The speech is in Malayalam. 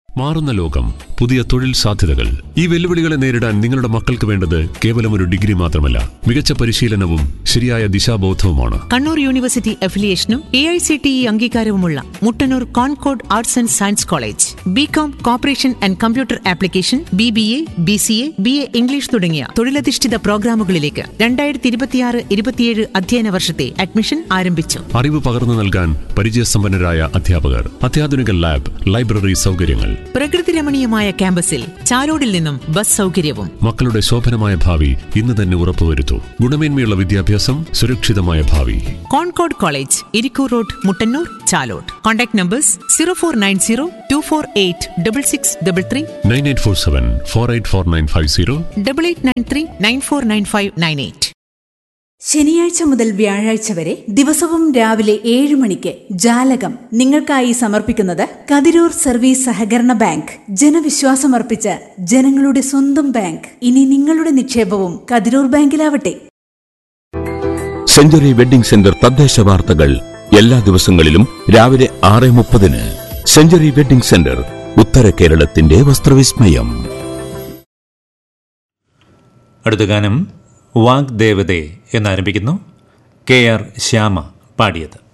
മാറുന്ന ലോകം പുതിയ തൊഴിൽ സാധ്യതകൾ ഈ വെല്ലുവിളികളെ നേരിടാൻ നിങ്ങളുടെ മക്കൾക്ക് വേണ്ടത് കേവലം ഒരു ഡിഗ്രി മാത്രമല്ല മികച്ച പരിശീലനവും ശരിയായ ദിശാബോധവുമാണ് കണ്ണൂർ യൂണിവേഴ്സിറ്റി അഫിലിയേഷനും A I C T E അംഗീകാരവുമുള്ള Muttannur Concord arts and science college B com cooperation and computer application B B A B C A B A English തുടങ്ങിയ തൊഴിലധിഷ്ഠിത പ്രോഗ്രാമുകളിലേക്ക് രണ്ടായിരത്തി ഇരുപത്തിയാറ് ഇരുപത്തിയേഴ് അധ്യയന വർഷത്തെ അഡ്മിഷൻ ആരംഭിച്ചു അറിവ് പകർന്നു നൽകാൻ പരിചയസമ്പന്നരായ അധ്യാപകർ അത്യാധുനിക ലാബ് ലൈബ്രറി സൗകര്യങ്ങൾ പ്രകൃതി രമണീയമായ ക്യാമ്പസിൽ ചാലോടിൽ നിന്നും ബസ് സൗകര്യവും മക്കളുടെ ശോഭനമായ ഭാവി ഇന്ന് തന്നെ ഉറപ്പുവരുത്തൂ ഗുണമേന്മയുള്ള വിദ്യാഭ്യാസം സുരക്ഷിതമായ ഭാവി Concord college Irikkur road Muttannur Chalode contact numbers zero four nine zero two four eight double six double three nine eight four seven four eight four nine five zero double eight nine three nine four nine five nine eight ശനിയാഴ്ച മുതൽ വ്യാഴാഴ്ച വരെ ദിവസവും രാവിലെ ഏഴ് മണിക്ക് ജാലകം നിങ്ങൾക്കായി സമർപ്പിക്കുന്നത് കതിരൂർ സർവീസ് സഹകരണ ബാങ്ക് ജനവിശ്വാസമർപ്പിച്ച ജനങ്ങളുടെ സ്വന്തം ബാങ്ക് ഇനി നിങ്ങളുടെ നിക്ഷേപവും കതിരൂർ ബാങ്കിലാവട്ടെ സെഞ്ചുറി വെഡിംഗ് സെന്റർ തദ്ദേശ വാർത്തകൾ എല്ലാ ദിവസങ്ങളിലും രാവിലെ ആറ് മുപ്പതിന് സെഞ്ചുറി വെഡിംഗ് സെന്റർ ഉത്തര കേരളത്തിന്റെ വസ്ത്രവിസ്മയം അടുത്ത ഗാനം വാഗ്ദേവതേ എന്നാരംഭിക്കുന്നു കെ ആർ ശ്യാമ പാടിയത്